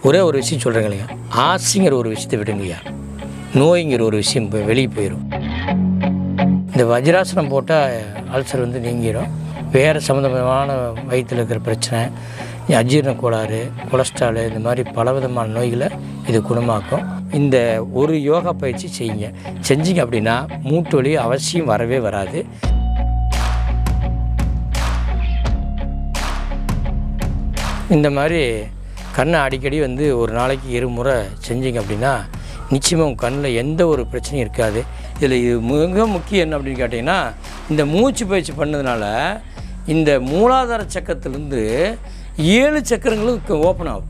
ஒரே ஒரு விஷயம் சொல்கிறேங்க இல்லையா ஆசைங்கிற ஒரு விஷயத்தை விடுங்கய்யா நோய்ங்கிற ஒரு விஷயம் இப்போ வெளியே போயிடும் இந்த வஜ்ராசனம் போட்டால் அல்சர் வந்து நீங்கிடும் வேறு சம்மந்தமான வயிற்றில் இருக்கிற பிரச்சனை அஜீரண கோளாறு கொலஸ்ட்ரால் இந்த மாதிரி பலவிதமான நோய்களை இது குணமாக்கும் இந்த ஒரு யோகா பயிற்சி செய்யுங்க செஞ்சீங்க அப்படின்னா மூட்டு வலி அவசியம் வரவே வராது இந்த மாதிரி கண்ணை அடிக்கடி வந்து ஒரு நாளைக்கு இருமுறை செஞ்சீங்க அப்படின்னா நிச்சயமாக உங்கள் கண்ணில் எந்த ஒரு பிரச்சனையும் இருக்காது இதில் இது மிக முக்கியம் என்ன அப்படின்னு கேட்டிங்கன்னா இந்த மூச்சு பயிற்சி பண்ணதுனால இந்த மூலாதார சக்கரத்துலேருந்து ஏழு சக்கரங்களும் ஓப்பன் ஆகும்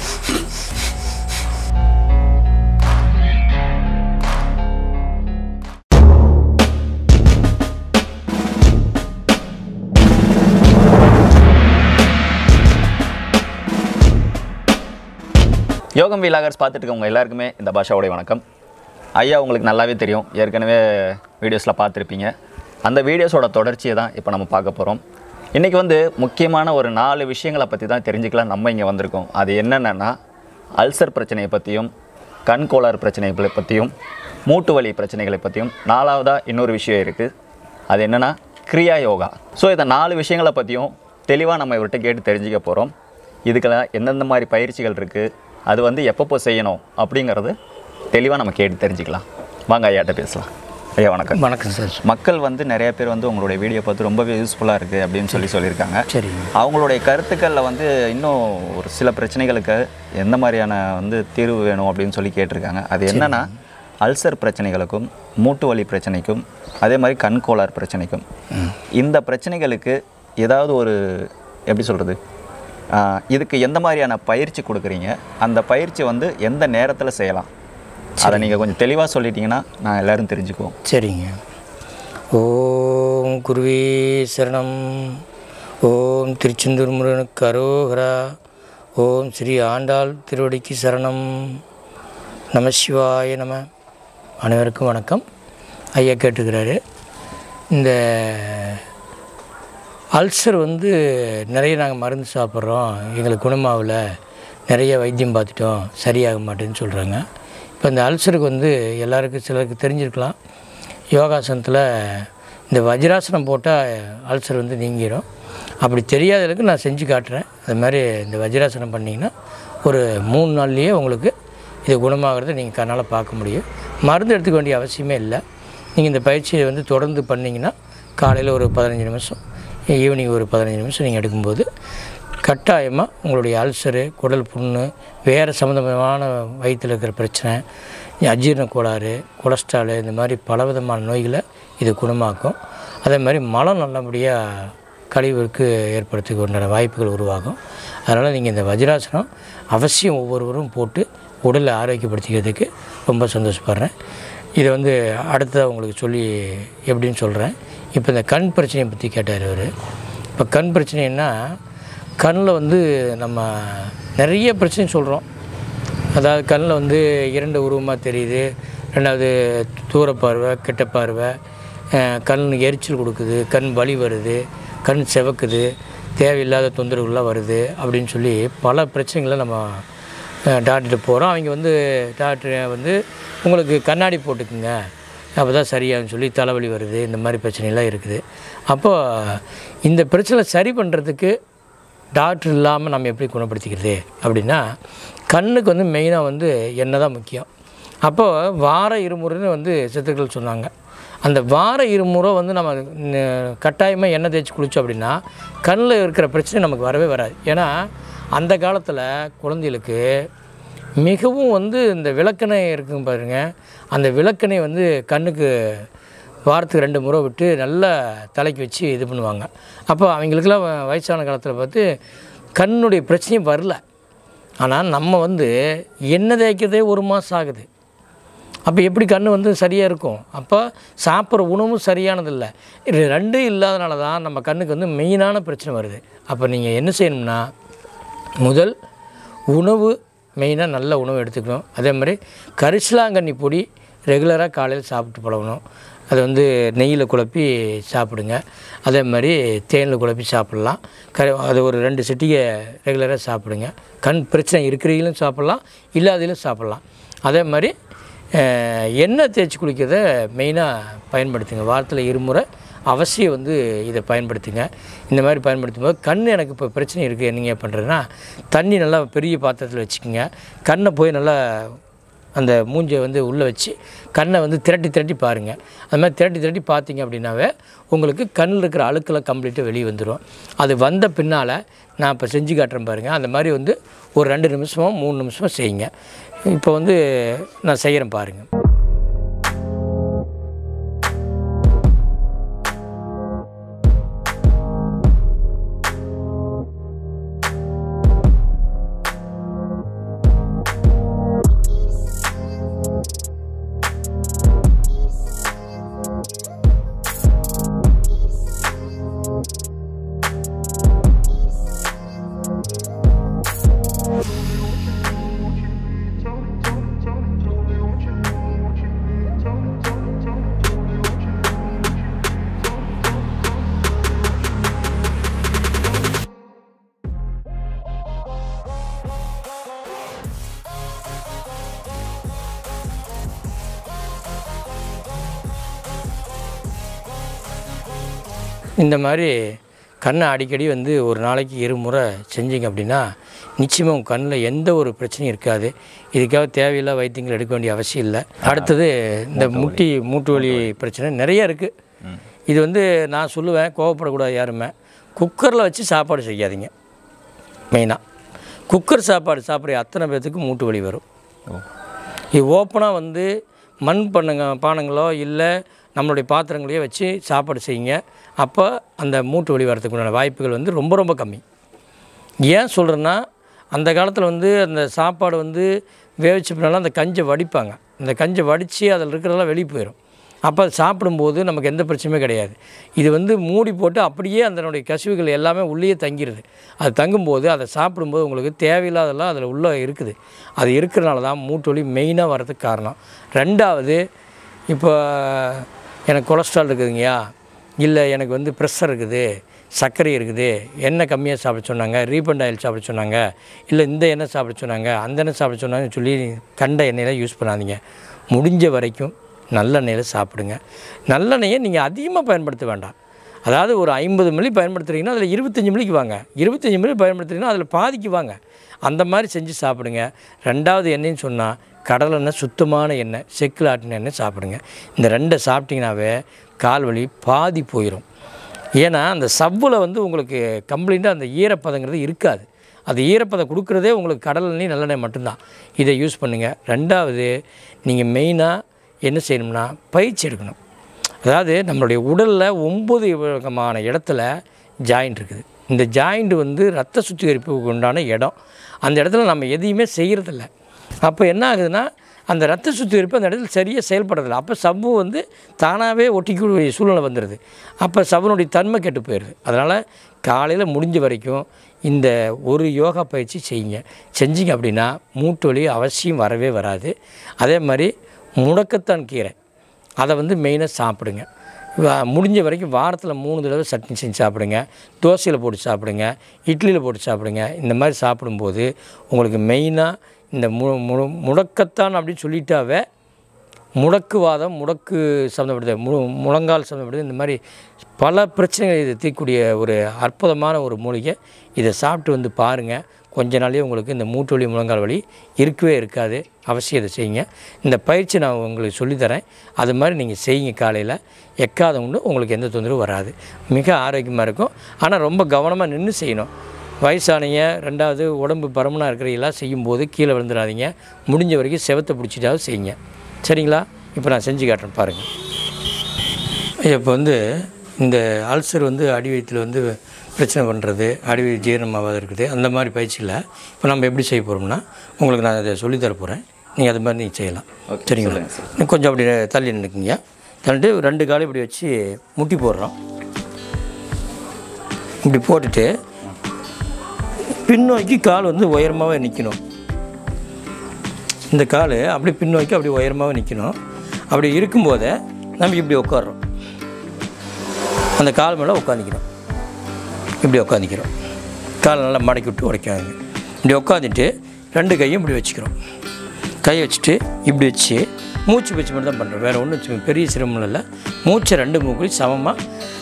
யோகம் வீலாகர்ஸ் பார்த்துட்டு இருக்கவங்க எல்லாருக்குமே இந்த பாஷாவுடைய வணக்கம் ஐயா உங்களுக்கு நல்லாவே தெரியும் ஏற்கனவே வீடியோஸில் பார்த்துருப்பீங்க அந்த வீடியோஸோட தொடர்ச்சியை தான் இப்போ நம்ம பார்க்க போகிறோம் இன்றைக்கி வந்து முக்கியமான ஒரு நாலு விஷயங்களை பற்றி தான் தெரிஞ்சுக்கலாம் நம்ம இங்கே வந்திருக்கோம் அது என்னென்னா அல்சர் பிரச்சனையை பற்றியும் கண் கோளாறு பிரச்சனைகளை பற்றியும் மூட்டு வலி பிரச்சனைகளை பற்றியும் நாலாவதாக இன்னொரு விஷயம் இருக்குது அது என்னென்னா கிரியா யோகா ஸோ இந்த நாலு விஷயங்களை பற்றியும் தெளிவாக நம்ம இவர்கிட்ட கேட்டு தெரிஞ்சுக்க போகிறோம் இதுக்கெல்லாம் எந்தெந்த மாதிரி பயிற்சிகள் இருக்குது அது வந்து எப்பப்போ செய்யணும் அப்படிங்கிறது தெளிவாக நம்ம கேட்டு தெரிஞ்சுக்கலாம் வாங்க ஐயாட்ட பேசலாம் ஐயா வணக்கம் வணக்கம் சார் மக்கள் வந்து நிறைய பேர் வந்து உங்களுடைய வீடியோ பார்த்து ரொம்பவே யூஸ்ஃபுல்லாக இருக்குது அப்படின்னு சொல்லி சொல்லியிருக்காங்க சரிங்க அவங்களுடைய கருத்துக்களில் வந்து இன்னும் ஒரு சில பிரச்சனைகளுக்கு எந்த மாதிரியான வந்து தீர்வு வேணும் அப்படின்னு சொல்லி கேட்டிருக்காங்க அது என்னன்னா அல்சர் பிரச்சனைகளுக்கும் மூட்டு வலி பிரச்சனைக்கும் அதே மாதிரி கண் கோளாறு பிரச்சனைக்கும் இந்த பிரச்சனைகளுக்கு ஏதாவது ஒரு எப்படி சொல்கிறது இதுக்கு எந்த மாதிரியான பயிற்சி கொடுக்குறீங்க அந்த பயிற்சி வந்து எந்த நேரத்தில் செய்யலாம் அதை நீங்கள் கொஞ்சம் தெளிவாக சொல்லிட்டீங்கன்னா நான் எல்லாரும் தெரிஞ்சுக்குவோம் சரிங்க ஓம் குருவே சரணம் ஓம் திருச்செந்தூர் முருகனுக்கு அரோகரா ஓம் ஸ்ரீ ஆண்டாள் திருவடிக்கு சரணம் நம சிவாய நம அனைவருக்கும் வணக்கம் ஐயா கேட்டுக்கிறாரு இந்த அல்சர் வந்து நிறைய நாங்கள் மருந்து சாப்பிட்றோம் எங்களுக்கு குணமாகல நிறைய வைத்தியம் பார்த்துட்டோம் சரியாக மாட்டேன்னு சொல்கிறாங்க இப்போ இந்த அல்சருக்கு வந்து எல்லாருக்கும் சிலருக்கு தெரிஞ்சிருக்கலாம் யோகாசனத்தில் இந்த வஜ்ராசனம் போட்டால் அல்சர் வந்து நீங்கிடும் அப்படி தெரியாதவங்களுக்கு நான் செஞ்சு காட்டுறேன் அது மாதிரி இந்த வஜ்ராசனம் பண்ணிங்கன்னா ஒரு மூணு நாள்லேயே உங்களுக்கு இது குணமாகிறத நீங்கள் கண்ணால் பார்க்க முடியும் மருந்து எடுத்துக்க வேண்டிய அவசியமே இல்லை நீங்கள் இந்த பயிற்சியை வந்து தொடர்ந்து பண்ணிங்கன்னா காலையில் ஒரு பதினஞ்சு நிமிஷம் ஈவினிங் ஒரு பதினஞ்சு நிமிஷம் நீங்கள் எடுக்கும்போது கட்டாயமாக உங்களுடைய அல்சரு குடல் புண்ணு வேறு சம்மந்தமான வயிற்றில் இருக்கிற பிரச்சனை அஜீரண கோளாறு கொலஸ்ட்ராலு இந்த மாதிரி பலவிதமான நோய்களை இது குணமாக்கும் அதே மாதிரி மலம் நல்லபடியாக கழிவுக்கு ஏற்படுத்திக்க உண்டான வாய்ப்புகள் உருவாகும் அதனால் நீங்கள் இந்த வஜ்ராசனம் அவசியம் ஒவ்வொருவரும் போட்டு உடலை ஆரோக்கியப்படுத்திக்கிறதுக்கு ரொம்ப சந்தோஷப்படுறேன் இதை வந்து அடுத்ததாக உங்களுக்கு சொல்லி எப்படின்னு சொல்கிறேன் இப்போ இந்த கண் பிரச்சனையை பற்றி கேட்டார் அவர் இப்போ கண் பிரச்சனைன்னா கண்ணில் வந்து நம்ம நிறைய பிரச்சனை சொல்கிறோம் அதாவது கண்ணில் வந்து இரண்டு உருவமாக தெரியுது ரெண்டாவது தூர பார்வை கிட்ட பார்வை அஹ் கண் எரிச்சல் கொடுக்குது கண் வலி வருது கண் செவக்குது தேவையில்லாத தொந்தரவுகள்லாம் வருது அப்படின்னு சொல்லி பல பிரச்சனைகளை நம்ம டாக்டர்கிட்ட போகிறோம் அவங்க வந்து டாக்டர் வந்து உங்களுக்கு கண்ணாடி போட்டுக்குங்க அப்போ தான் சரியாகும்னு சொல்லி தலைவலி வருது இந்த மாதிரி பிரச்சனைலாம் இருக்குது அப்போது இந்த பிரச்சனை சரி பண்ணுறதுக்கு டாக்டர் இல்லாமல் நம்ம எப்படி குணப்படுத்திக்கிறது அப்படின்னா கண்ணுக்கு வந்து மெயினாக வந்து எண்ணெய் தான் முக்கியம் அப்போது வார இருமுறைன்னு வந்து சித்தர்கள் சொன்னாங்க அந்த வார இருமுறை வந்து நம்ம கட்டாயமாக எண்ணெய் தேய்ச்சி குளித்தோம் அப்படின்னா கண்ணில் இருக்கிற பிரச்சனை நமக்கு வரவே வராது ஏன்னா அந்த காலத்தில் குழந்தைகளுக்கு மிகவும் வந்து இந்த விளக்கெண்ணெய் இருக்குங்க பாருங்க அந்த விளக்கெண்ணெய் வந்து கண்ணுக்கு வாரத்துக்கு ரெண்டு முறை விட்டு நல்லா தலைக்கு வச்சு இது பண்ணுவாங்க அப்போ அவங்களுக்கெல்லாம் வ- வயசான காலத்தில் பார்த்து கண்ணுடைய பிரச்சனையும் வரல ஆனால் நம்ம வந்து எண்ணெய் தேய்க்கிறதே ஒரு மாதம் ஆகுது அப்போ எப்படி கண் வந்து சரியாக இருக்கும் அப்போ சாப்பிட்ற உணவும் சரியானதில்லை இது ரெண்டும் இல்லாதனால தான் நம்ம கண்ணுக்கு வந்து மெயினான பிரச்சனை வருது அப்போ நீங்கள் என்ன செய்யணும்னா முதல் உணவு மெயினாக நல்ல உணவு எடுத்துக்கணும் அதே மாதிரி கரிசலாங்கண்ணி பொடி ரெகுலராக காலையில் சாப்பிட்டு பழகணும் அதை வந்து நெய்யில் குழப்பி சாப்பிடுங்க அதே மாதிரி தேனில் குழப்பி சாப்பிட்லாம் க அது ஒரு ரெண்டு சிட்டிகை ரெகுலராக சாப்பிடுங்க கண் பிரச்சனை இருக்கிறவங்களும் சாப்பிட்லாம் இல்லாததிலும் சாப்பிட்லாம் அதே மாதிரி அஹ், எண்ணெய் தேய்ச்சி குளிக்கிறத மெயினாக பயன்படுத்துங்க வாரத்தில் இருமுறை அவசியம் வந்து இதை பயன்படுத்துங்க இந்த மாதிரி பயன்படுத்தும் போது கண் எனக்கு இப்போ பிரச்சனை இருக்குது என்னங்க பண்ணுறதுன்னா தண்ணி நல்லா பெரிய பாத்திரத்தில் வச்சுக்கோங்க கண்ணை போய் நல்லா அந்த மூஞ்சை வந்து உள்ளே வச்சு கண்ணை வந்து திரட்டி திரட்டி பாருங்கள் அது மாதிரி திரட்டி திரட்டி பார்த்தீங்க அப்படின்னாவே உங்களுக்கு கண்ணில் இருக்கிற அழுக்கெல்லாம் கம்ப்ளீட்டாக வெளியே வந்துடும் அது வந்த பின்னால் நான் இப்போ செஞ்சு காட்டுறேன் பாருங்கள் அந்த மாதிரி வந்து ஒரு ரெண்டு நிமிஷமோ மூணு நிமிஷமோ செய்யுங்க இப்போ வந்து நான் செய்கிறேன் பாருங்கள் இந்த மாதிரி கண்ணை அடிக்கடி வந்து ஒரு நாளைக்கு இருமுறை செஞ்சீங்க அப்படின்னா நிச்சயமாக உங்கள் கண்ணில் எந்த ஒரு பிரச்சனையும் இருக்காது இதுக்காக தேவையில்லா வைத்தியங்கள் எடுக்க வேண்டிய அவசியம் இல்லை அடுத்தது இந்த முட்டி மூட்டு வலி பிரச்சனை நிறைய இருக்குது இது வந்து நான் சொல்லுவேன் கோவப்படக்கூடாது யாருமே குக்கரில் வச்சு சாப்பாடு செய்யாதீங்க மெயினாக குக்கர் சாப்பாடு சாப்பிட்ற அத்தனை பேர்த்துக்கு மூட்டு வலி வரும் ஓ இது ஓப்பனாக வந்து மண் பண்ணுங்க பானங்களோ இல்லை நம்மளுடைய பாத்திரங்களையோ வச்சு சாப்பாடு செய்யுங்க அப்போ அந்த மூட்டு வலி வரதுக்குண்டான வாய்ப்புகள் வந்து ரொம்ப ரொம்ப கம்மி ஏன் சொல்கிறேன்னா அந்த காலத்தில் வந்து அந்த சாப்பாடு வந்து வேவிச்ச பின்னால அந்த கஞ்சை வடிப்பாங்க அந்த கஞ்சை வடித்து அதில் இருக்கிறதெல்லாம் வெளியே போயிடும் அப்போ அது சாப்பிடும்போது நமக்கு எந்த பிரச்சனையுமே கிடையாது இது வந்து மூடி போட்டு அப்படியே அதனுடைய கசிவுகள் எல்லாமே உள்ளேயே தங்கிடுது அது தங்கும்போது அதை சாப்பிடும்போது உங்களுக்கு தேவையில்லாதெல்லாம் அதில் உள்ளே இருக்குது அது இருக்கிறனால தான் மூட்டு வலி மெயினாக வர்றதுக்கு காரணம் ரெண்டாவது இப்போ எனக்கு கொலஸ்ட்ரால் இருக்குதுங்கய்யா இல்லை எனக்கு வந்து ப்ரெஷர் இருக்குது சர்க்கரை இருக்குது எண்ணெய் கம்மியாக சாப்பிட சொன்னாங்க ரீபண்ட் ஆயில் சாப்பிட சொன்னாங்க இல்லை இந்த எண்ணெய் சாப்பிட சொன்னாங்க அந்த எண்ணெய் சாப்பிட சொன்னாங்கன்னு சொல்லி கண்ட எண்ணெயெல்லாம் யூஸ் பண்ணாதீங்க முடிஞ்ச வரைக்கும் நல்லெண்ணெயில் சாப்பிடுங்க நல்லெண்ணெயை நீங்கள் அதிகமாக பயன்படுத்த வேண்டாம் அதாவது ஒரு ஐம்பது மில்லி பயன்படுத்துறீங்கன்னா அதில் இருபத்தஞ்சி மில்லிக்கு வாங்க இருபத்தஞ்சி மில்லி பயன்படுத்துறீங்கன்னா அதில் பாதிக்கு வாங்க அந்த மாதிரி செஞ்சு சாப்பிடுங்க ரெண்டாவது எண்ணெய்ன்னு சொன்னால் கடலெண்ணெய் சுத்தமான எண்ணெய் செக்கில் ஆட்டின எண்ணெய் சாப்பிடுங்க இந்த ரெண்டை சாப்பிட்டிங்கனாவே கால் வலி பாதி போயிடும் ஏன்னா அந்த சவ்வில் வந்து உங்களுக்கு கம்ப்ளீட்டாக அந்த ஈரப்பதங்கிறது இருக்காது அது ஈரப்பதம் கொடுக்குறதே உங்களுக்கு கடல் எண்ணெய் நல்லெண்ணெய் மட்டும்தான் இதை யூஸ் பண்ணுங்கள் ரெண்டாவது நீங்கள் மெயினாக என்ன செய்யணும்னா பயிற்சி எடுக்கணும் அதாவது நம்மளுடைய உடலில் ஒம்பது விதமான இடத்துல ஜாயிண்ட் இருக்குது இந்த ஜாயிண்ட் வந்து ரத்த சுத்திகரிப்புக்கு உண்டான இடம் அந்த இடத்துல நம்ம எதையுமே செய்கிறதில்ல அப்போ என்ன ஆகுதுன்னா அந்த ரத்த சுத்திகரிப்பு அந்த இடத்துல சரியாக செயல்படுறதில்ல அப்போ சவ்வு வந்து தானாகவே ஒட்டிக்கூடிய சூழ்நிலை வந்துடுது அப்போ சவ்வினுடைய தன்மை கெட்டு போயிடுது அதனால் காலையில் முடிஞ்ச வரைக்கும் இந்த ஒரு யோகா பயிற்சி செய்யுங்க செஞ்சீங்க அப்படின்னா மூட்டு வலி அவசியம் வரவே வராது அதே மாதிரி முடக்கத்தான் கீரை அதை வந்து மெயினாக சாப்பிடுங்க வா- முடிஞ்ச வரைக்கும் வாரத்தில் மூணு தடவை சட்னி செஞ்சு சாப்பிடுங்க தோசையில் போட்டு சாப்பிடுங்க இட்லியில் போட்டு சாப்பிடுங்க இந்த மாதிரி சாப்பிடும்போது உங்களுக்கு மெயினாக இந்த மு மு முடக்கத்தான் அப்படின்னு சொல்லிட்டாவே முடக்குவாதம் முடக்கு சம்மந்தப்பட்டது மு முழங்கால் சம்மந்தப்பட்டது இந்த மாதிரி பல பிரச்சனைகளை இது தீர்க்கக்கூடிய ஒரு அற்புதமான ஒரு மூலிகை இதை சாப்பிட்டு வந்து பாருங்கள் கொஞ்ச நாளே உங்களுக்கு இந்த மூட்டு வலி முழங்கால் வலி இருக்கவே இருக்காது அவசியம் இதை செய்யுங்க இந்த பயிற்சி நான் உங்களுக்கு சொல்லித்தரேன் அது மாதிரி நீங்கள் செய்யுங்க காலையில் எக்காத உண்டு உங்களுக்கு எந்த தொந்தரவும் வராது மிக ஆரோக்கியமாக இருக்கும் ஆனால் ரொம்ப கவனமாக நின்று செய்யணும் வயசானீங்க ரெண்டாவது உடம்பு பருமனாக இருக்கிறவங்களாம் செய்யும்போது கீழே விழுந்துடாதீங்க முடிஞ்ச வரைக்கும் செவத்தை பிடிச்சிட்டாவது செய்யுங்க சரிங்களா இப்போ நான் செஞ்சு காட்டுறேன் பாருங்கள் இப்போ வந்து இந்த அல்சர் வந்து அடி வயிற்றில் வந்து பிரச்சனை பண்ணுறது அடி வயிறு ஜீரணமாகாத இருக்குது அந்த மாதிரி பயிற்சியில் இப்போ நம்ம எப்படி செய்ய போகிறோம்னா உங்களுக்கு நான் அதை சொல்லித்தர போகிறேன் நீங்கள் அது மாதிரி நீங்கள் செய்யலாம் Okay, சரிங்களா சொல்லுங்க சார். இன்னும் கொஞ்சம் அப்படி தள்ளி நிற்குங்க தள்ளிட்டு ரெண்டு காலும் இப்படி வச்சு முட்டி போடுறோம் இப்படி போட்டுட்டு பின்னோக்கி கால் வந்து உயரமாகவே நிற்கணும் இந்த கால் அப்படி பின்னோக்கி அப்படி உயரமாகவே நிற்கணும் அப்படி இருக்கும்போதே நம்ம இப்படி உட்காடுறோம் அந்த கால் மேலே உட்காந்துக்கிறோம் இப்படி உட்காந்துக்கிறோம் காலை நல்லா மடக்கி விட்டு உடைக்காதுங்க இப்படி உட்காந்துட்டு ரெண்டு கையும் இப்படி வச்சுக்கிறோம் கை வச்சுட்டு இப்படி வச்சு மூச்சு பயிற்சி மட்டும் தான் பண்ணுறோம் வேறு ஒன்றும் பெரிய சிரமம் இல்லை மூச்சை ரெண்டு மூக்குலையும் சமமாக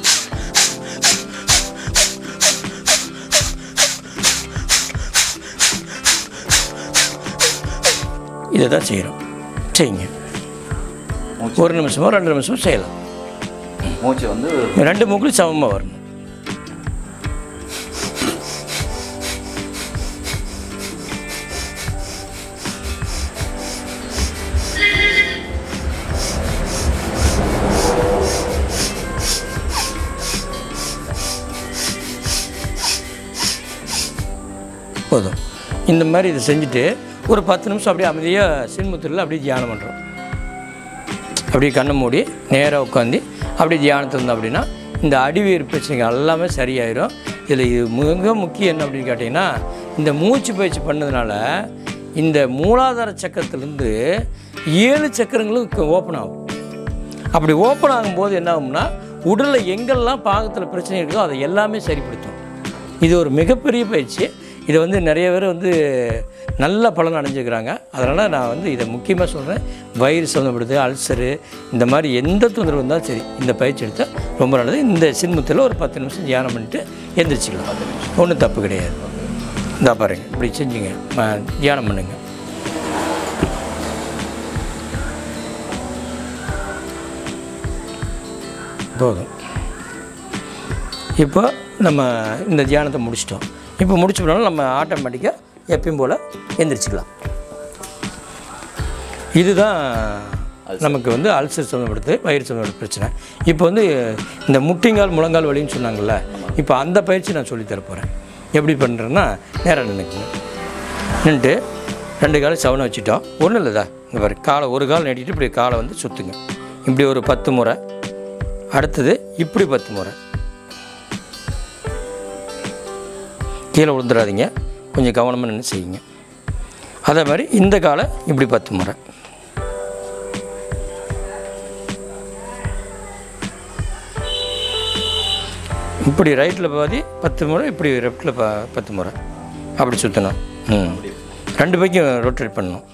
இதை தான் செய்கிறோம் செய்யுங்க ஒரு நிமிஷமோ ரெண்டு நிமிஷமோ செய்யலாம் மூச்சு வந்து ரெண்டு மூக்குலையும் சமமாக வரணும் போதும் இந்த மாதிரி இதை செஞ்சுட்டு ஒரு பத்து நிமிஷம் அப்படியே அமைதியாக சின்முத்திரில் அப்படியே தியானம் பண்ணுறோம் அப்படியே கண்ணை மூடி நேராக உட்காந்து அப்படியே தியானத்தில் இருந்தோம் அப்படின்னா இந்த அடிவேறு பிரச்சனைகள் எல்லாமே சரியாயிரும் இதில் இது மிக முக்கியம் என்ன அப்படின்னு கேட்டிங்கன்னா இந்த மூச்சு பயிற்சி பண்ணதுனால இந்த மூலாதார சக்கரத்துலேருந்து ஏழு சக்கரங்களும் ஓப்பன் ஆகும் அப்படி ஓப்பன் ஆகும்போது என்ன ஆகும்னா உடலில் எங்கெல்லாம் பாகத்தில் பிரச்சனை இருக்கோ அதை எல்லாமே சரிப்படுத்தும் இது ஒரு மிகப்பெரிய பயிற்சி இதை வந்து நிறைய பேர் வந்து நல்ல பலன் அடைஞ்சுக்கிறாங்க அதனால் நான் வந்து இதை முக்கியமாக சொல்கிறேன் வயிறு சம்மந்தப்படுது அல்சரு இந்த மாதிரி எந்த தொந்தரவு இருந்தாலும் சரி இந்த பயிற்சி எடுத்தால் ரொம்ப நல்லது இந்த சின்முத்தில் ஒரு பத்து நிமிஷம் தியானம் பண்ணிட்டு எந்திரிச்சிக்கலாம் ஒன்றும் தப்பு கிடையாது இந்தா பாருங்க இப்படி செஞ்சுங்க ம- தியானம் பண்ணுங்கள் போதும் இப்போ நம்ம இந்த தியானத்தை முடிச்சிட்டோம் இப்போ முடிச்ச பின்னாலும் நம்ம ஆட்டோமேட்டிக்காக எப்பயும் போல் எந்திரிச்சிக்கலாம் இதுதான் நமக்கு வந்து அல்சர் சம்மந்தப்படுத்து வயிறு சம்மந்தப்பட்ட பிரச்சனை இப்போ வந்து இந்த முட்டிங்கால் முழங்கால் வலின்னு சொன்னாங்கல்ல இப்போ அந்த பயிற்சி நான் சொல்லித் தரப் போகிறேன் எப்படி பண்ணுறேன்னா நேராக நின்றுக்குங்க நின்றுட்டு ரெண்டு காலை சவனை வச்சுட்டோம் ஒன்றும் இல்லைதா இங்கே பாரு காலை ஒரு கால் நீட்டிட்டு இப்படி காலை வந்து சுற்றுங்க இப்படி ஒரு பத்து முறை அடுத்தது இப்படி பத்து முறை கீழே விழுந்துடாதீங்க கொஞ்சம் கவனமாக நின்று செய்யுங்க அதே மாதிரி இந்த காலை இப்படி பத்து முறை இப்படி ரைட்டில் பாதி பத்து முறை இப்படி லெஃப்டில் ப பத்து முறை அப்படி சுற்றணும் ம் ரெண்டு பைக்கும் ரொட்டேட் பண்ணணும்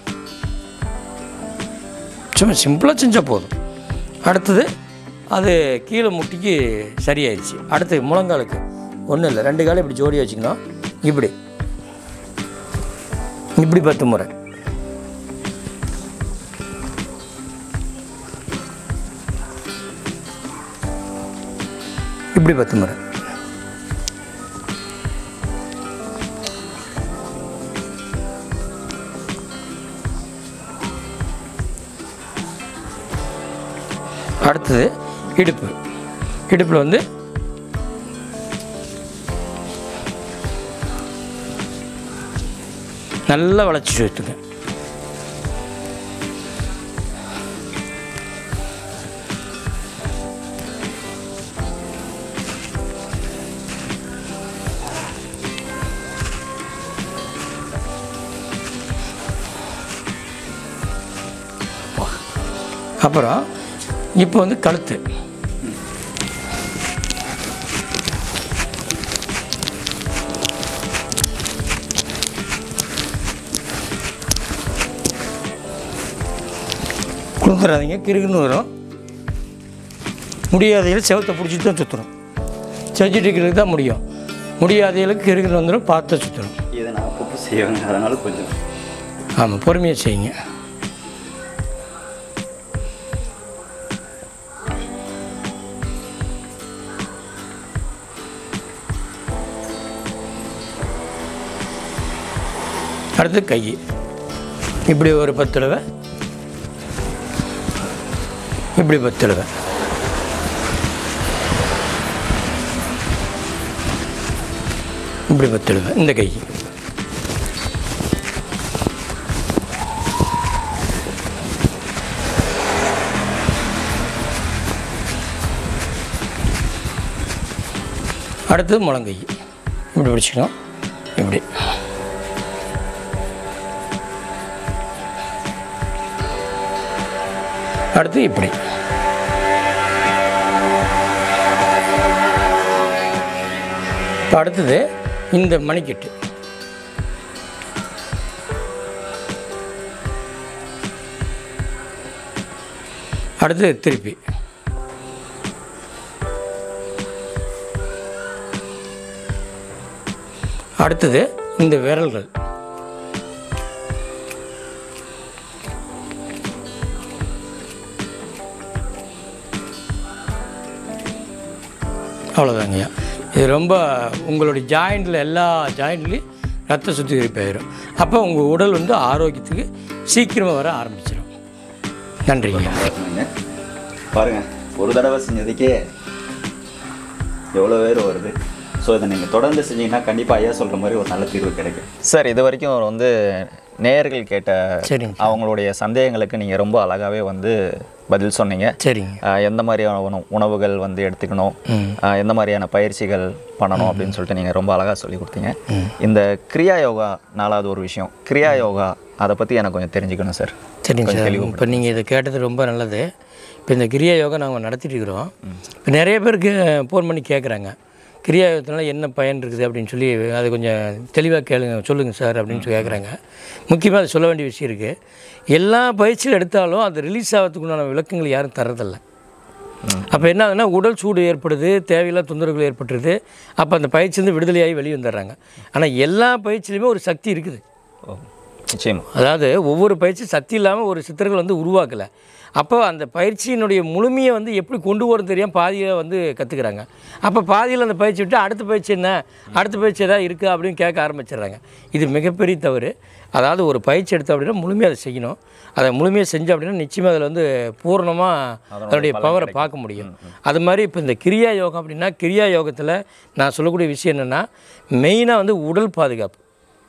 சும்மா சிம்பிளாக செஞ்சால் போதும் அடுத்தது அது கீழே முட்டிக்கு சரியாயிடுச்சு அடுத்து முழங்காலுக்கு ஒன்றும் இல்லை ரெண்டு காலம் இப்படி ஜோடியாக வச்சுக்கணும் இப்படி இப்படி பத்து முறை இப்படி பத்து முறை அடுத்தது இடுப்பு இடுப்பில் வந்து நல்லா வளைச்சி சேர்த்துங்க அப்புறம் இப்போ வந்து கழுத்து கொடுத்துறாதீங்க கிறுக்குன்னு வரும் முடியாதையில் செவத்தை பிடிச்சிட்டு தான் சுற்றணும் செஞ்சுட்டு இருக்கிறதுக்கு தான் முடியும் முடியாதைகளுக்கு கிறுக்குன்னு வந்துடும் பார்த்து சுற்றணும் இதை நான் அப்பப்போ செய்வேங்க அதனால கொஞ்சம் ஆமாம் பொறுமையாக செய்யுங்க அடுத்து கை இப்படி ஒரு பத்து தடவை இப்படி பத்து தடவை இப்படி பத்து தடவை இந்த கை அடுத்தது முழங்கை இப்படி பிடிச்சிக்கணும் இப்படி அடுத்து இப்படி அடுத்தது இந்த மணிக்கட்டு அடுத்தது திருப்பி அடுத்தது இந்த விரல்கள் அவ்வளோதாங்கய்யா இது ரொம்ப உங்களுடைய ஜாயிண்டில் எல்லா ஜாயிண்ட்லேயும் ரத்த சுத்திகரிப்பு ஆயிரும் அப்போ உங்கள் உடல் வந்து ஆரோக்கியத்துக்கு சீக்கிரமாக வர ஆரம்பிச்சிடும் நன்றிங்க பாருங்க. பாருங்க ஒரு தடவை செஞ்சதுக்கே எவ்வளோ பேர் வருது ஸோ இதை நீங்கள் தொடர்ந்து செஞ்சீங்கன்னா கண்டிப்பாக ஐயா சொல்கிற மாதிரி ஒரு நல்ல தீர்வு கிடைக்கும் சார் இது வரைக்கும் வந்து நேயர்கள் கேட்ட சரிங்க அவங்களுடைய சந்தேகங்களுக்கு நீங்கள் ரொம்ப அழகாகவே வந்து பதில் சொன்னீங்க சரிங்க ஆஹ் எந்த மாதிரியான உணவு உணவுகள் வந்து எடுத்துக்கணும் ஆஹ் எந்த மாதிரியான பயிற்சிகள் பண்ணணும் அப்படின்னு சொல்லிட்டு நீங்கள் ரொம்ப அழகாக சொல்லி கொடுத்தீங்க இந்த கிரியா யோகா நாலாவது ஒரு விஷயம் கிரியா யோகா அதை பற்றி எனக்கு கொஞ்சம் தெரிஞ்சுக்கணும் சார் சரிங்க சார் இப்போ நீங்கள் இதை கேட்டது ரொம்ப நல்லது இப்போ இந்த கிரியா யோகா நாங்கள் நடத்திட்டு இருக்கிறோம் இப்போ நிறைய பேருக்கு ஃபோன் பண்ணி கேட்குறாங்க கிரியா யோகத்தினால என்ன பயன் இருக்குது அப்படின்னு சொல்லி அது கொஞ்சம் தெளிவாக கேளுங்க சொல்லுங்கள் சார் அப்படின்னு சொல்லி கேட்குறாங்க முக்கியமாக அது சொல்ல வேண்டிய விஷயம் இருக்குது எல்லா பயிற்சியும் எடுத்தாலும் அது ரிலீஸ் ஆகிறதுக்குண்டான விளக்கங்கள் யாரும் தரதில்ல அப்போ என்ன ஆகுதுன்னா உடல் சூடு ஏற்படுது தேவையில்லா தொந்தரவுகள் ஏற்பட்டுருது அப்போ அந்த பயிற்சியிலேருந்து விடுதலையாகி வெளியே வந்துடுறாங்க ஆனால் எல்லா பயிற்சியிலுமே ஒரு சக்தி இருக்குது ஓ நிச்சயமா அதாவது ஒவ்வொரு பயிற்சி சக்தி இல்லாமல் ஒரு சித்தர்கள் வந்து உருவாக்கலை அப்போ அந்த பயிற்சியினுடைய முழுமையை வந்து எப்படி கொண்டு வரும் தெரியாமல் பாதியில் வந்து கற்றுக்குறாங்க அப்போ பாதியில் அந்த பயிற்சி விட்டு அடுத்த பயிற்சி என்ன அடுத்த பயிற்சி எதாவது இருக்குது அப்படின்னு கேட்க ஆரம்பிச்சிடுறாங்க இது மிகப்பெரிய தவறு அதாவது ஒரு பயிற்சி எடுத்தோம் அப்படின்னா முழுமையாக அதை செய்யணும் அதை முழுமையாக செஞ்சோம் அப்படின்னா நிச்சயமாக அதில் வந்து பூர்ணமாக அதனுடைய பவரை பார்க்க முடியும் அது மாதிரி இப்போ இந்த கிரியா யோகம் அப்படின்னா கிரியா யோகத்தில் நான் சொல்லக்கூடிய விஷயம் என்னென்னா மெயினாக வந்து உடல் பாதுகாப்பு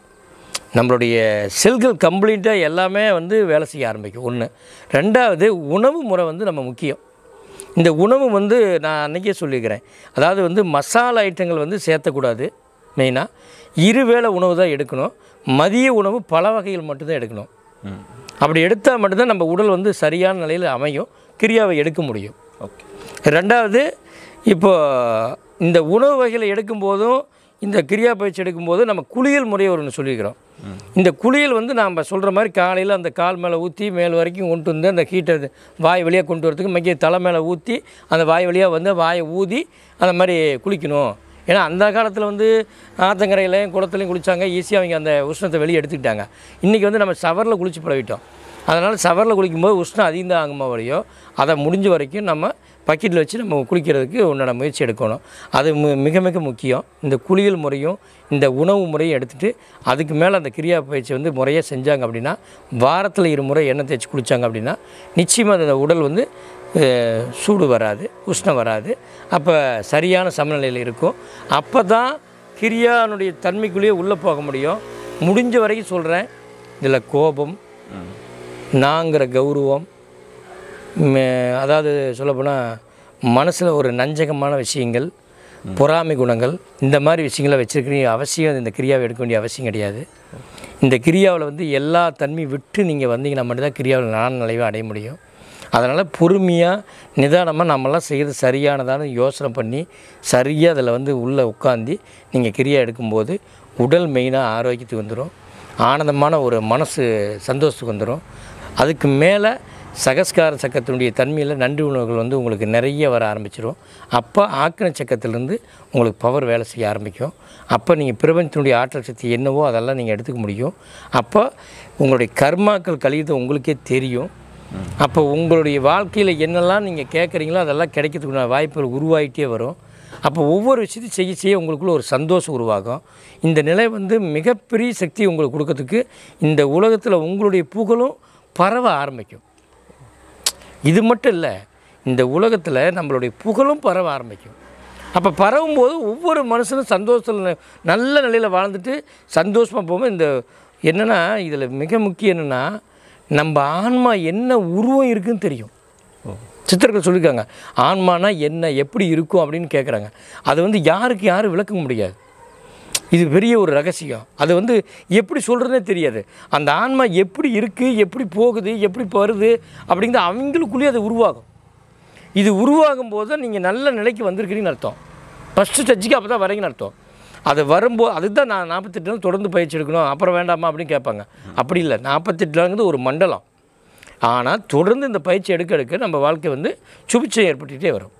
நம்மளுடைய செல்கள் கம்ப்ளீட்டாக எல்லாமே வந்து வேலை செய்ய ஆரம்பிக்கும் ஒன்று ரெண்டாவது உணவு முறை வந்து நம்ம முக்கியம் இந்த உணவு வந்து நான் அன்றைக்கே சொல்லியிருக்கிறேன் அதாவது வந்து மசாலா ஐட்டங்கள் வந்து சேர்த்தக்கூடாது மெயினாக இருவேளை உணவு தான் எடுக்கணும் மதிய உணவு பல வகைகள் மட்டும்தான் எடுக்கணும் ம் அப்படி எடுத்தால் மட்டும்தான் நம்ம உடல் வந்து சரியான நிலையில் அமையும் கிரியாவை எடுக்க முடியும் ஓகே ரெண்டாவது இப்போ இந்த உணவு வகைகளை எடுக்கும்போதும் இந்த கிரியா பயிற்சி எடுக்கும்போது நம்ம குளியல் முறையை ஒன்று சொல்லியிருக்கிறோம் இந்த குளியல் வந்து நாம் சொல்கிற மாதிரி காலையில் அந்த கால் மேலே ஊற்றி மேல் வரைக்கும் கொண்டு வந்து அந்த ஹீட்டை வாய் வழியாக கொண்டு வரதுக்கு மக்கிய தலை மேலே ஊற்றி அந்த வாய் வழியாக வந்து வாயை ஊதி அந்த மாதிரி குளிக்கணும் ஏன்னா அந்த காலத்தில் வந்து ஆத்தங்கரையிலையும் குளத்துலையும் குளித்தாங்க ஈஸியாக அவங்க அந்த உஷ்ணத்தை வெளியே எடுத்துக்கிட்டாங்க இன்றைக்கி வந்து நம்ம ஷவரில் குளித்து பழகிட்டோம் அதனால் ஷவரில் குளிக்கும்போது உஷ்ணம் அதிகம் தான் ஆகுமா வழியோ அதை முடிஞ்ச வரைக்கும் நம்ம பக்கெட்டில் வச்சு நம்ம குளிக்கிறதுக்கு உண்டான முயற்சி எடுக்கணும் அது மி- மிக மிக முக்கியம் இந்த குளியல் முறையும் இந்த உணவு முறையும் எடுத்துகிட்டு அதுக்கு மேலே அந்த கிரியா பயிற்சி வந்து முறையாக செஞ்சாங்க அப்படின்னா வாரத்தில் இரு முறை எண்ணெய் தேய்ச்சி குளித்தாங்க அப்படின்னா நிச்சயமாக அந்த உடல் வந்து அஹ், சூடு வராது உஷ்ணம் வராது அப்போ சரியான சமநிலையில் இருக்கும் அப்போ தான் கிரியானுடைய தன்மைக்குள்ளேயே உள்ளே போக முடியும் முடிஞ்ச வரைக்கும் சொல்கிறேன் இதில் கோபம் நாங்கிற கௌரவம் மே- அதாவது சொல்லப்போனால் மனசில் ஒரு நஞ்சகமான விஷயங்கள் பொறாமை குணங்கள் இந்த மாதிரி விஷயங்களை வச்சுருக்க அவசியம் இந்த கிரியாவை எடுக்க வேண்டிய அவசியம் கிடையாது இந்த கிரியாவில் வந்து எல்லா தன்மையும் விட்டு நீங்கள் வந்தீங்கன்னா மட்டும்தான் கிரியாவில் நான் நிலைவை அடைய முடியும் அதனால் பொறுமையாக நிதானமாக நம்மலாம் செய்கிறது சரியானதான யோசனை பண்ணி சரியாக அதில் வந்து உள்ளே உட்காந்து நீங்கள் கிரியா எடுக்கும்போது உடல் மெயினாக ஆரோக்கியத்துக்கு வந்துடும் ஆனந்தமான ஒரு மனசு சந்தோஷத்துக்கு வந்துடும் அதுக்கு மேலே சகஸ்கார சக்கரத்தினுடைய தன்மையில் நன்றி உணவுகள் வந்து உங்களுக்கு நிறைய வர ஆரம்பிச்சிடும் அப்போ ஆக்கின சக்கரத்திலேருந்து உங்களுக்கு பவர் வேலை செய்ய ஆரம்பிக்கும் அப்போ நீங்கள் பிரபஞ்சத்தினுடைய ஆற்றல் சக்தி என்னவோ அதெல்லாம் நீங்கள் எடுத்துக்க முடியும் அப்போ உங்களுடைய கர்மாக்கள் கழியுது உங்களுக்கே தெரியும் அப்போ உங்களுடைய வாழ்க்கையில் என்னெல்லாம் நீங்கள் கேட்குறீங்களோ அதெல்லாம் கிடைக்கிறதுக்குள்ள வாய்ப்புகள் உருவாகிட்டே வரும் அப்போ ஒவ்வொரு விஷயத்தையும் செய்ய செய்ய உங்களுக்குள்ள ஒரு சந்தோஷம் உருவாகும் இந்த நிலை வந்து மிகப்பெரிய சக்தி உங்களுக்கு கொடுக்கறதுக்கு இந்த உலகத்தில் உங்களுடைய புகழும் பரவ ஆரம்பிக்கும் இது மட்டும் இல்லை இந்த உலகத்தில் நம்மளுடைய புகழும் பரவ ஆரம்பிக்கும் அப்போ பரவும்போது ஒவ்வொரு மனுஷனும் சந்தோஷத்தில் ந- நல்ல நிலையில் வாழ்ந்துட்டு சந்தோஷமாக போகும்போது இந்த என்னென்னா இதில் மிக முக்கியம் என்னென்னா நம்ம ஆன்மா என்ன உருவம் இருக்குன்னு தெரியும் சித்தர்கள் சொல்லியிருக்காங்க ஆன்மானா என்ன எப்படி இருக்கும் அப்படின்னு கேட்குறாங்க அது வந்து யாருக்கு யாரும் விளக்க முடியாது இது பெரிய ஒரு ரகசியம் அது வந்து எப்படி சொல்கிறதுனே தெரியாது அந்த ஆன்மா எப்படி இருக்குது எப்படி போகுது எப்படி வருது அப்படிங்கிற அவங்களுக்குள்ளேயே அது உருவாகும் இது உருவாகும் போது தான் நீங்கள் நல்ல நிலைக்கு வந்திருக்கிறீங்கன்னு அர்த்தம் ஃபஸ்ட்டு ஸ்டெஜுக்கு அப்போ தான் வரீங்கன்னு அர்த்தம் அது வரும்போது அதுதான் நான் நாற்பத்தெட்டு நாள் தொடர்ந்து பயிற்சி எடுக்கணும் அப்புறம் வேண்டாமா அப்படின்னு கேட்பாங்க அப்படி இல்லை நாற்பத்தெட்டு நாளுங்கிறது ஒரு மண்டலம் ஆனால் தொடர்ந்து இந்த பயிற்சி எடுக்க எடுக்க நம்ம வாழ்க்கை வந்து சுபிச்சை ஏற்பட்டுகிட்டே வரும்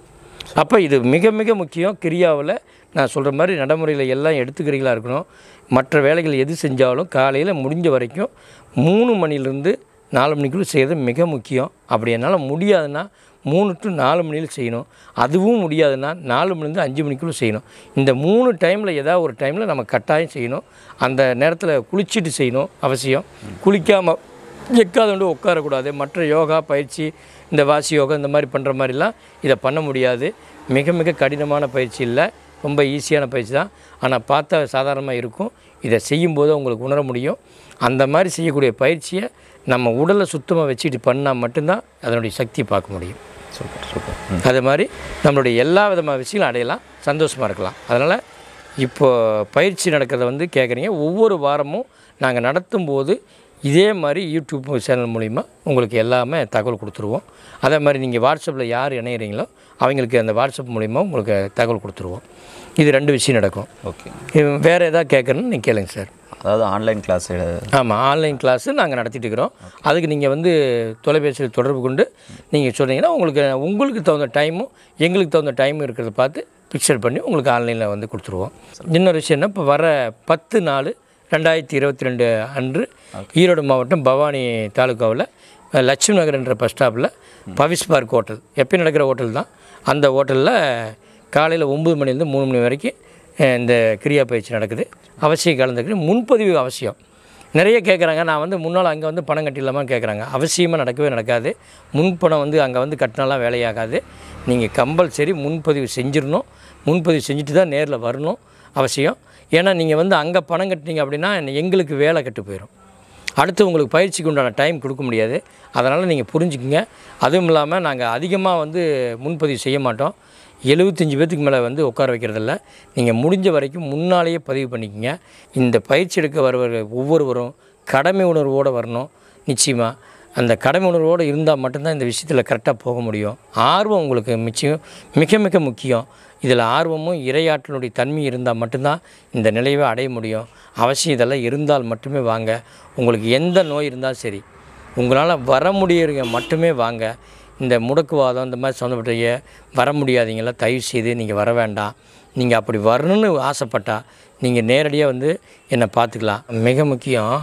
அப்போ இது மிக மிக முக்கியம் கிரியாவில் நான் சொல்கிற மாதிரி நடைமுறையில் எல்லாம் எடுத்துக்கிறீங்களா இருக்கணும் மற்ற வேலைகள் எது செஞ்சாலும் காலையில் முடிஞ்ச வரைக்கும் மூணு மணிலேருந்து நாலு மணிக்குள்ளே செய்கிறது மிக முக்கியம் அப்படி என்னால் முடியாதுன்னா மூணு டு நாலு மணியில் செய்யணும் அதுவும் முடியாதுன்னா நாலு மணிலேருந்து அஞ்சு மணிக்குள்ளே செய்யணும் இந்த மூணு டைமில் ஏதாவது ஒரு டைமில் நம்ம கட்டாயம் செய்யணும் அந்த நேரத்தில் குளிச்சுட்டு செய்யணும் அவசியம் குளிக்காமல் எக்காதண்டு உட்காரக்கூடாது மற்ற யோகா பயிற்சி இந்த வாசி யோகா இந்த மாதிரி பண்ணுற மாதிரிலாம் இதை பண்ண முடியாது மிக மிக கடினமான பயிற்சி இல்லை ரொம்ப ஈஸியான பயிற்சி தான் ஆனால் பார்த்தா சாதாரணமாக இருக்கும் இதை செய்யும்போது உங்களுக்கு உணர முடியும் அந்த மாதிரி செய்யக்கூடிய பயிற்சியை நம்ம உடலை சுத்தமாக வச்சுட்டு பண்ணால் மட்டும்தான் அதனுடைய சக்தியை பார்க்க முடியும் சூப்பர் சூப்பர் அது மாதிரி நம்மளுடைய எல்லா விதமான விஷயங்களும் அடையலாம் சந்தோஷமாக இருக்கலாம் அதனால் இப்போ பயிற்சி நடக்கிறத வந்து கேட்குறீங்க ஒவ்வொரு வாரமும் நாங்கள் நடத்தும் போது இதே மாதிரி யூடியூப் சேனல் மூலிமா உங்களுக்கு எல்லாமே தகவல் கொடுத்துருவோம் அதே மாதிரி நீங்கள் வாட்ஸ்அப்பில் யார் இணையிறீங்களோ அவங்களுக்கு அந்த வாட்ஸ்அப் மூலிமா உங்களுக்கு தகவல் கொடுத்துருவோம் இது ரெண்டு விஷயம் நடக்கும் ஓகே இது வேறு எதாவது கேட்குறேன்னு நீங்கள் கேளுங்க சார் அதாவது ஆன்லைன் கிளாஸ் ஆமாம் ஆன்லைன் கிளாஸு நாங்கள் நடத்திட்டு இருக்கிறோம் அதுக்கு நீங்கள் வந்து தொலைபேசியில் தொடர்பு கொண்டு நீங்கள் சொன்னீங்கன்னா உங்களுக்கு உங்களுக்கு தகுந்த டைமும் எங்களுக்கு தகுந்த டைமும் இருக்கிறத பார்த்து பிக்சர் பண்ணி உங்களுக்கு ஆன்லைனில் வந்து கொடுத்துருவோம் இன்னொரு விஷயம் என்ன இப்போ வர பத்து நாலு ரெண்டாயிரத்தி இருபத்தி ரெண்டு அன்று ஈரோடு மாவட்டம் பவானி தாலுக்காவில் லட்சுமி நகர் என்ற பஸ் ஸ்டாப்பில் பவிஸ் பார்க் ஹோட்டல் எப்பயும் நடக்கிற ஹோட்டல் தான் அந்த ஹோட்டலில் காலையில் ஒம்பது மணிலேருந்து மூணு மணி வரைக்கும் அஹ், இந்த கிரியா பயிற்சி நடக்குது அவசியம் கலந்துக்கிட்டு முன்பதிவு அவசியம் நிறைய கேட்குறாங்க நான் வந்து முன்னால் அங்கே வந்து பணம் கட்டிடலாமான்னு கேட்குறாங்க அவசியமாக நடக்கவே நடக்காது முன்பணம் வந்து அங்கே வந்து கட்டினாலாம் வேலையாகாது நீங்கள் கம்பல்சரி முன்பதிவு செஞ்சிடணும் முன்பதிவு செஞ்சுட்டு தான் நேரில் வரணும் அவசியம் ஏன்னா நீங்கள் வந்து அங்கே பணம் கட்டினீங்க அப்படின்னா எங்களுக்கு வேலை கெட்டு போயிடும் அடுத்து உங்களுக்கு பயிற்சிக்கு உண்டான டைம் கொடுக்க முடியாது அதனால் நீங்கள் புரிஞ்சுக்குங்க அதுவும் இல்லாமல் நாங்கள் அதிகமாக வந்து முன்பதிவு செய்ய மாட்டோம் எழுபத்தஞ்சி பேர்த்துக்கு மேலே வந்து உட்கார வைக்கிறதில்ல நீங்கள் முடிஞ்ச வரைக்கும் முன்னாலேயே பதிவு பண்ணிக்கங்க இந்த பயிற்சி எடுக்க வருவர்கள் ஒவ்வொருவரும் கடமை உணர்வோடு வரணும் நிச்சயமாக அந்த கடமை உணர்வோடு இருந்தால் மட்டும்தான் இந்த விஷயத்தில் கரெக்டாக போக முடியும் ஆர்வம் உங்களுக்கு மிச்சம் மிக மிக முக்கியம் இதில் ஆர்வமும் இரையாற்றலுடைய தன்மை இருந்தால் மட்டும்தான் இந்த நிலையை அடைய முடியும் அவசியம் இதெல்லாம் இருந்தால் மட்டுமே வாங்க உங்களுக்கு எந்த நோய் இருந்தாலும் சரி உங்களால் வர முடியறவங்க மட்டுமே வாங்க இந்த முடக்குவாதம் இந்த மாதிரி சம்மந்தப்பட்ட வர முடியாதீங்களா தயவு செய்து நீங்கள் வர வேண்டாம் நீங்கள் அப்படி வரணும்னு ஆசைப்பட்டா நீங்கள் நேரடியாக வந்து என்னை பார்த்துக்கலாம் மிக முக்கியம்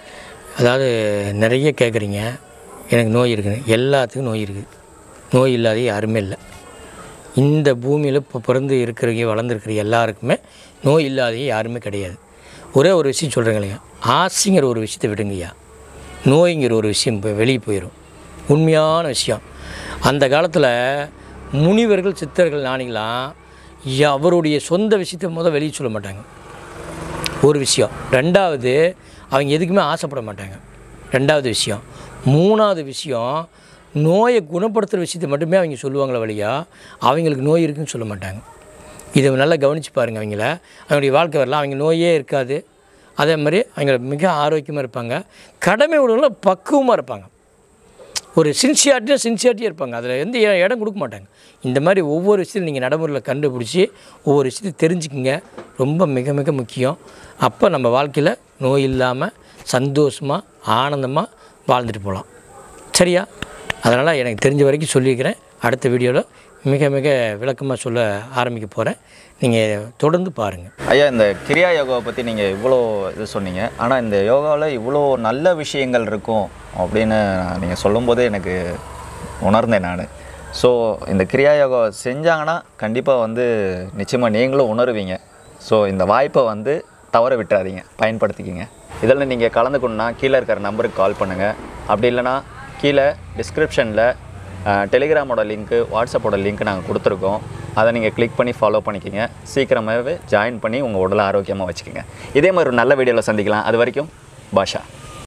அதாவது நிறைய கேட்குறீங்க எனக்கு நோய் இருக்குது எல்லாத்துக்கும் நோய் இருக்குது நோய் இல்லாத யாருமே இல்லை இந்த பூமியில் இப்போ பிறந்து இருக்கிறவங்க வளர்ந்துருக்கிற எல்லாருக்குமே நோய் இல்லாத யாருமே கிடையாது ஒரே ஒரு விஷயம் சொல்கிறேங்க இல்லைங்க ஆசைங்கிற ஒரு விஷயத்தை விடுங்கய்யா நோய்ங்கிற ஒரு விஷயம் இப்போ வெளியே போயிடும் உண்மையான விஷயம் அந்த காலத்தில் முனிவர்கள் சித்தர்கள் ஞானிகளாம் யா- அவருடைய சொந்த விஷயத்தை முதல் வெளியே சொல்ல மாட்டாங்க ஒரு விஷயம் ரெண்டாவது அவங்க எதுக்குமே ஆசைப்பட மாட்டாங்க ரெண்டாவது விஷயம் மூணாவது விஷயம் நோயை குணப்படுத்துகிற விஷயத்தை மட்டுமே அவங்க சொல்லுவாங்களே வழியா அவங்களுக்கு நோய் இருக்குன்னு சொல்ல மாட்டாங்க இதை நல்லா கவனித்து பாருங்கள் அவங்கள அவங்களுடைய வாழ்க்கை வரலாம் அவங்க நோயே இருக்காது அதே மாதிரி அவங்க மிக ஆரோக்கியமாக இருப்பாங்க கடமை உணவுல பக்குவமாக இருப்பாங்க ஒரு சின்சியாரிட்டியாக சின்சியாரிட்டியாக இருப்பாங்க அதில் எந்த இ- இடம் கொடுக்க மாட்டாங்க இந்த மாதிரி ஒவ்வொரு விஷயத்தையும் நீங்கள் நடைமுறையில் கண்டுபிடிச்சி ஒவ்வொரு விஷயத்தையும் தெரிஞ்சுக்குங்க ரொம்ப மிக மிக முக்கியம் அப்போ நம்ம வாழ்க்கையில் நோய் இல்லாமல் சந்தோஷமாக ஆனந்தமாக வாழ்ந்துட்டு போகலாம் சரியா அதனால் எனக்கு தெரிஞ்ச வரைக்கும் சொல்லியிருக்கிறேன் அடுத்த வீடியோவில் மிக மிக விளக்கமாக சொல்ல ஆரம்பிக்க போகிறேன் நீங்கள் தொடர்ந்து பாருங்கள் ஐயா இந்த கிரியா யோகாவை பற்றி நீங்கள் இவ்வளோ இது சொன்னீங்க ஆனால் இந்த யோகாவில் இவ்வளோ நல்ல விஷயங்கள் இருக்கும் அப்படின்னு நீங்கள் சொல்லும்போதே எனக்கு உணர்ந்தேன் நான் ஸோ இந்த கிரியா யோகா செஞ்சாங்கன்னா கண்டிப்பாக வந்து நிச்சயமாக நீங்களும் உணருவீங்க ஸோ இந்த வாய்ப்பை வந்து தவற விட்டுறாதீங்க பயன்படுத்திக்கிங்க இதில் நீங்கள் கலந்துக்கணுன்னா கீழே இருக்கிற நம்பருக்கு கால் பண்ணுங்கள் அப்படி இல்லைன்னா கீழே டிஸ்கிரிப்ஷனில் டெலிகிராமோட லிங்க்கு வாட்ஸ்அப்போட லிங்க் நாங்கள் கொடுத்துருக்கோம் அதை நீங்கள் கிளிக் பண்ணி ஃபாலோ பண்ணிக்கோங்க சீக்கிரமாகவே ஜாயின் பண்ணி உங்கள் உடலை ஆரோக்கியமாக வச்சுக்கோங்க இதே மாதிரி ஒரு நல்ல வீடியோவில் சந்திக்கலாம் அது வரைக்கும் பாஷா